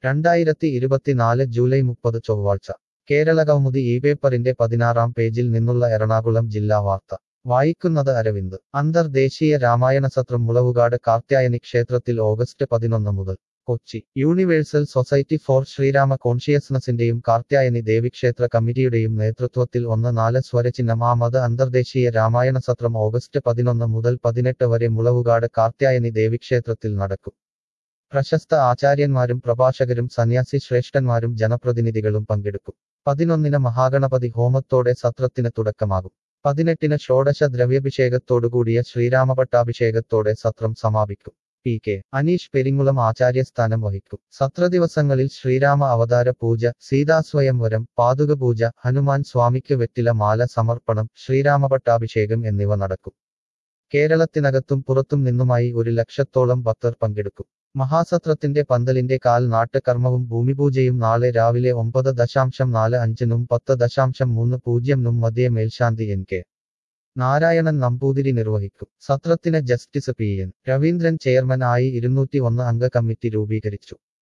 രണ്ടായിരത്തി ഇരുപത്തിനാല് ജൂലൈ മുപ്പത് ചൊവ്വാഴ്ച കേരളകൗമുദി ഈ പേപ്പറിന്റെ പതിനാറാം പേജിൽ നിന്നുള്ള എറണാകുളം ജില്ലാ വാർത്ത വായിക്കുന്നത് അരവിന്ദ് അന്തർദേശീയ രാമായണസത്രം മുളവുകാട് കാർത്യായനി ക്ഷേത്രത്തിൽ ഓഗസ്റ്റ് പതിനൊന്ന് മുതൽ Kochi universal society for Sreerama കോൺഷിയസ്നസിന്റെയും കാർത്യായനി ദേവിക്ഷേത്ര കമ്മിറ്റിയുടെയും നേതൃത്വത്തിൽ ഒന്ന് നാല് സ്വരചിഹ്നം ആമത് അന്തർദേശീയ രാമായണ സത്രം ഓഗസ്റ്റ് പതിനൊന്ന് മുതൽ പതിനെട്ട് വരെ മുളവുകാട് കാർത്യായനി ദേവിക്ഷേത്രത്തിൽ നടക്കും പ്രശസ്ത ആചാര്യന്മാരും പ്രഭാഷകരും സന്യാസി ശ്രേഷ്ഠന്മാരും ജനപ്രതിനിധികളും പങ്കെടുക്കും പതിനൊന്നിന് മഹാഗണപതി ഹോമത്തോടെ സത്രത്തിന് തുടക്കമാകും പതിനെട്ടിന് ഷോഡശ ദ്രവ്യഭിഷേകത്തോടുകൂടിയ ശ്രീരാമപട്ടാഭിഷേകത്തോടെ സത്രം സമാപിക്കും പി കെ അനീഷ് പെരിങ്ങുളം ആചാര്യസ്ഥാനം വഹിക്കും സത്രദിവസങ്ങളിൽ ശ്രീരാമ അവതാര പൂജ സീതാസ്വയംവരം പാതുക പൂജ ഹനുമാൻ സ്വാമിക്ക് വെറ്റില മാല സമർപ്പണം ശ്രീരാമപട്ടാഭിഷേകം എന്നിവ നടക്കും കേരളത്തിനകത്തും പുറത്തും നിന്നുമായി ഒരു ലക്ഷത്തോളം ഭക്തർ പങ്കെടുക്കും മഹാസത്രത്തിന്റെ പന്തലിന്റെ കാൽ നാട്ടുകർമ്മവും ഭൂമിപൂജയും നാളെ രാവിലെ ഒമ്പത് ദശാംശം നാല് അഞ്ചിനും പത്ത് ദശാംശം മൂന്ന് പൂജ്യംനും മധ്യേ മേൽശാന്തി എൻ കെ നാരായണൻ നമ്പൂതിരി നിർവഹിക്കും സത്രത്തിന് justice P N Raveendran chairman ആയി ഇരുന്നൂറ്റി ഒന്ന് അംഗ കമ്മിറ്റി രൂപീകരിച്ചു